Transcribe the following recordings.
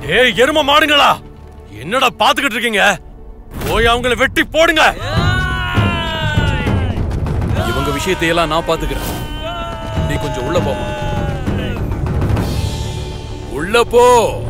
ஏய் எரும மாடுங்களா என்னடா பாத்துக்கிட்டு இருக்கீங்க போய் அவங்கள வெட்டி போடுங்க இவங்க விஷயத்தை எல்லாம் நான் பாத்துக்கிறேன் நீ கொஞ்சம் உள்ள போமா உள்ள போ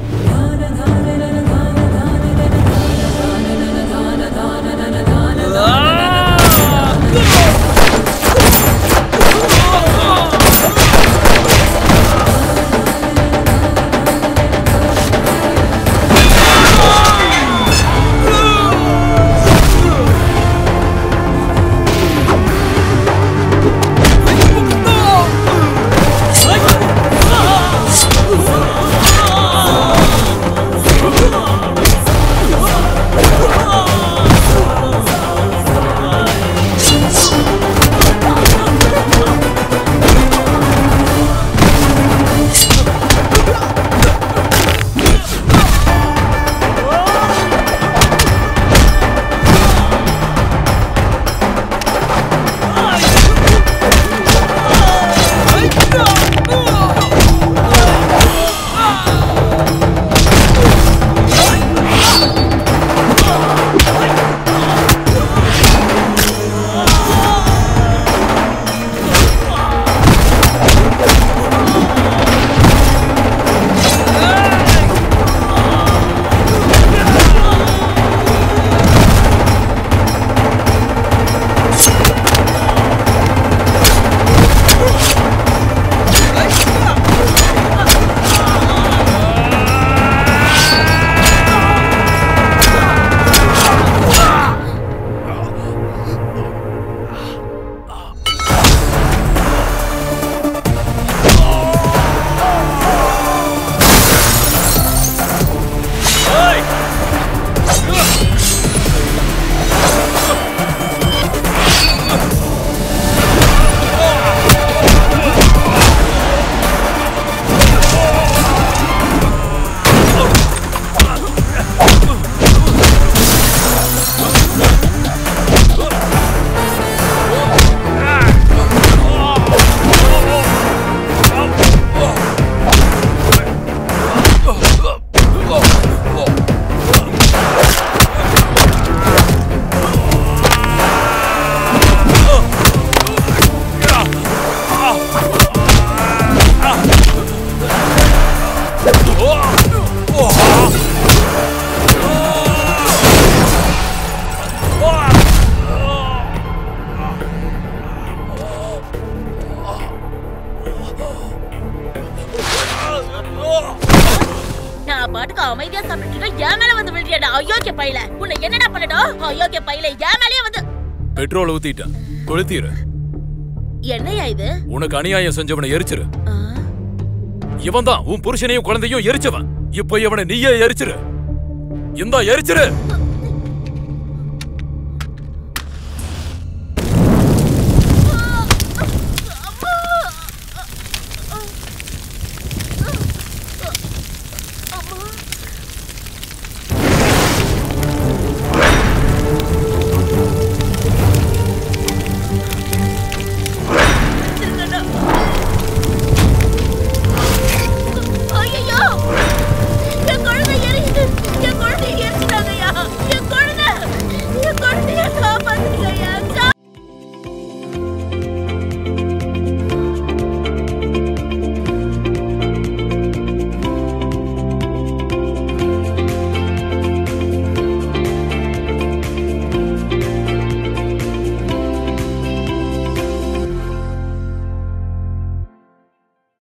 நான் பாட்டுக்கு அமைதியா சாப்பிட்டுட்டு என் மேல வந்து விழுறியாடா அயோக்கிய பையில உன்னை என்னடா பண்ணட்டும் அயோக்கிய பையில என் மேலயே வந்து பெட்ரோல் ஊத்திட்டேன் கொளுத்திரு என்னையா இது உனக்கு அநியாயம் செஞ்சவனை எரிச்சிரு ஆ, இவன் தான் உன் புருஷனையும் குழந்தையும் எரிச்சவன் இப்போ இவனை நீயே எரிச்சிரு இந்த எரிச்சிரு